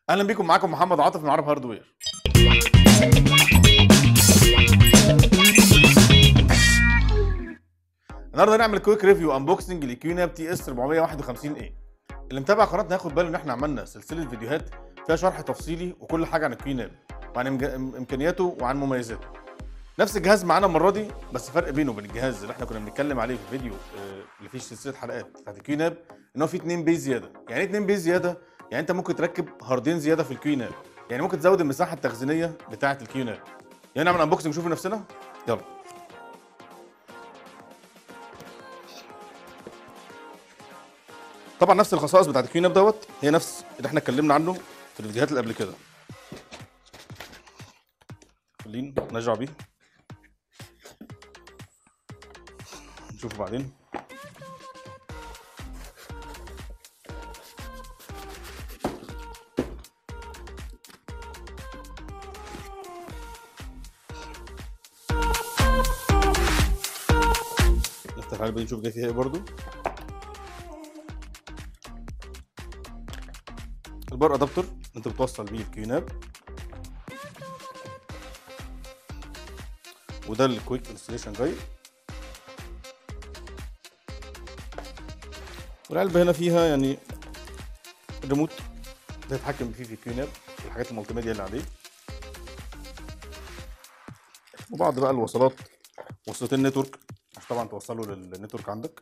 اهلا بيكم معاكم محمد عاطف من عرب هاردوير النهارده هنعمل كويك ريفيو انبوكسنج لكيوناب تي اس 451 اي اللي متابع قناتنا هياخد باله ان احنا عملنا سلسله فيديوهات فيها شرح تفصيلي وكل حاجه عن الكيوناب وعن إمج- امكانياته وعن مميزاته نفس الجهاز معانا المره دي بس فرق بينه وبين الجهاز اللي احنا كنا بنتكلم عليه في الفيديو آه، اللي فيه سلسله حلقات بتاعت الكيوناب ان هو فيه اتنين بيز زياده يعني ايه اتنين بيز زياده يعني انت ممكن تركب هاردين زياده في الكيوناب يعني ممكن تزود المساحه التخزينيه بتاعه الكيوناب يعني نعمل انبوكسنج نشوف نفسنا يلا طبعا نفس الخصائص بتاعت الكيوناب دوت هي نفس اللي احنا اتكلمنا عنه في الفيديوهات اللي قبل كده خلينا نرجع بيه نشوفه بعدين نفتح العلبه دي نشوف جاي فيها ايه برضو البار ادابتور انت بتوصل بيه الكيوناب وده الكويك انستليشن جايد والعلبه هنا فيها يعني الريموت ده تتحكم فيه في الكيوناب والحاجات المالتي ميديا اللي عليه وبعض بقى الوصلات وصلتين نتورك عشان طبعا توصله للنتورك عندك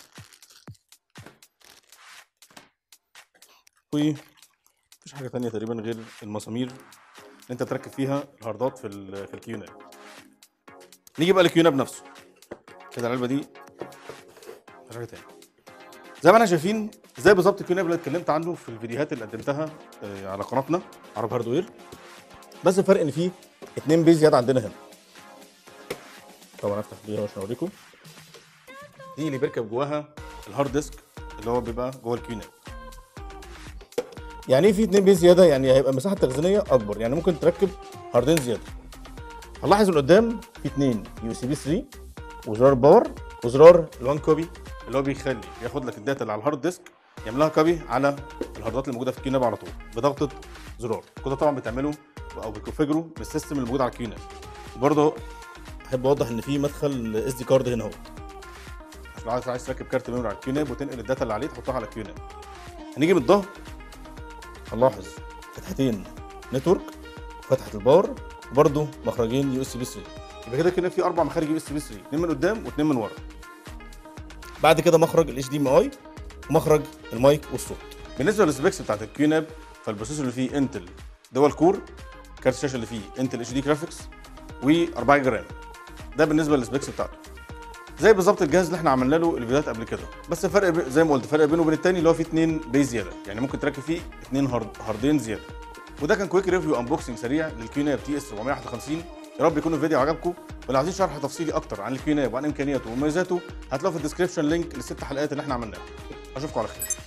و مفيش حاجه تانية تقريبا غير المسامير اللي انت تركب فيها الهاردات في ال في الكيوناب نيجي بقى للكيوناب نفسه كده العلبه دي مفيش حاجه تاني زي ما احنا شايفين زي بالظبط الكيوناب اللي اتكلمت عنه في الفيديوهات اللي قدمتها آه، على قناتنا عرب هاردوير بس الفرق ان فيه اتنين بيز زياده عندنا هنا طبعا افتح دي عشان اوريكم دي اللي بيركب جواها الهارد ديسك اللي هو بيبقى جوه الكيوناب يعني ايه في اتنين بيز زياده يعني هيبقى المساحه التخزينيه اكبر يعني ممكن تركب هاردين زياده هنلاحظ من قدام في اتنين يو سي بي 3 وزرار باور وزرار الوان كوبي اللي هو بيخلي ياخد لك الداتا اللي على الهارد ديسك يعملها كوبي على الهاردات اللي موجوده في الكيناب على طول بضغطه زرار كده طبعا بتعمله او بتكونفجره بالسيستم اللي موجود على الكيناب وبرضه احب اوضح ان في مدخل اس دي كارد هنا اهو عشان عايز عايز تركب كارت ميموري على الكيوناب وتنقل الداتا اللي عليه تحطها على الكيوناب هنيجي من الظهر هنلاحظ فتحتين نتورك فتحه الباور وبرده مخرجين يو اس بي 3 يبقى كده كده في اربع مخارج يو اس بي 3 اثنين من قدام واثنين من ورا بعد كده مخرج الاتش دي ام اي ومخرج المايك والصوت بالنسبه للسبيكس بتاعت الكيوناب فالبروسيسور اللي فيه انتل دول كور كارت الشاشه اللي فيه انتل اتش دي جرافيكس و4 جرام ده بالنسبه للسبيكس بتاعته زي بالظبط الجهاز اللي احنا عملنا له الفيديوهات قبل كده بس الفرق ب... زي ما قلت الفرق بينه وبين التاني اللي هو فيه اتنين بيز زياده يعني ممكن تركب فيه اتنين هارد... هاردين زياده وده كان كويك ريفيو انبوكسنج سريع للكيوناب تي اس 451 يا رب يكون الفيديو عجبكم ولو عايزين شرح تفصيلي اكتر عن الكيوناب وعن امكانياته ومميزاته هتلاقوا في الديسكربشن لينك للست حلقات اللي احنا عملناها اشوفكم على خير